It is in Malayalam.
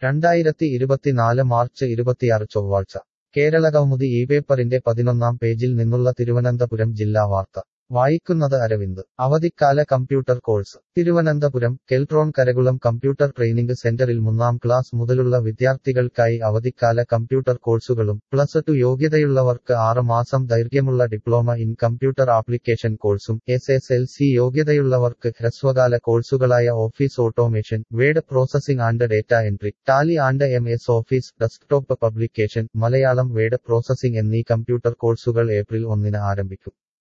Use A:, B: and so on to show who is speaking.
A: രണ്ടായിരത്തി ഇരുപത്തിനാല് മാർച്ച് ഇരുപത്തിയാറ് ചൊവ്വാഴ്ച കേരള കൗമുദി ഈ പേപ്പറിന്റെ പതിനൊന്നാം പേജിൽ നിന്നുള്ള തിരുവനന്തപുരം ജില്ലാ വാർത്ത വായിക്കുന്നത് അരവിന്ദ് അവധിക്കാല computer course Thiruvananthapuram Keltron Karakulam computer training സെന്ററിൽ മൂന്നാം ക്ലാസ് മുതലുള്ള വിദ്യാർത്ഥികൾക്കായി അവധിക്കാല കമ്പ്യൂട്ടർ കോഴ്സുകളും പ്ലസ് ടു യോഗ്യതയുള്ളവർക്ക് ആറ് മാസം ദൈർഘ്യമുള്ള ഡിപ്ലോമ ഇൻ കമ്പ്യൂട്ടർ ആപ്ലിക്കേഷൻ കോഴ്സും എസ് എസ് എൽ സി യോഗ്യതയുള്ളവർക്ക് ഹ്രസ്വകാല കോഴ്സുകളായ office automation word processing and data entry tally and M S office desktop publication Malayalam word processing എന്നീ കമ്പ്യൂട്ടർ കോഴ്സുകൾ ഏപ്രിൽ ഒന്നിന് ആരംഭിക്കും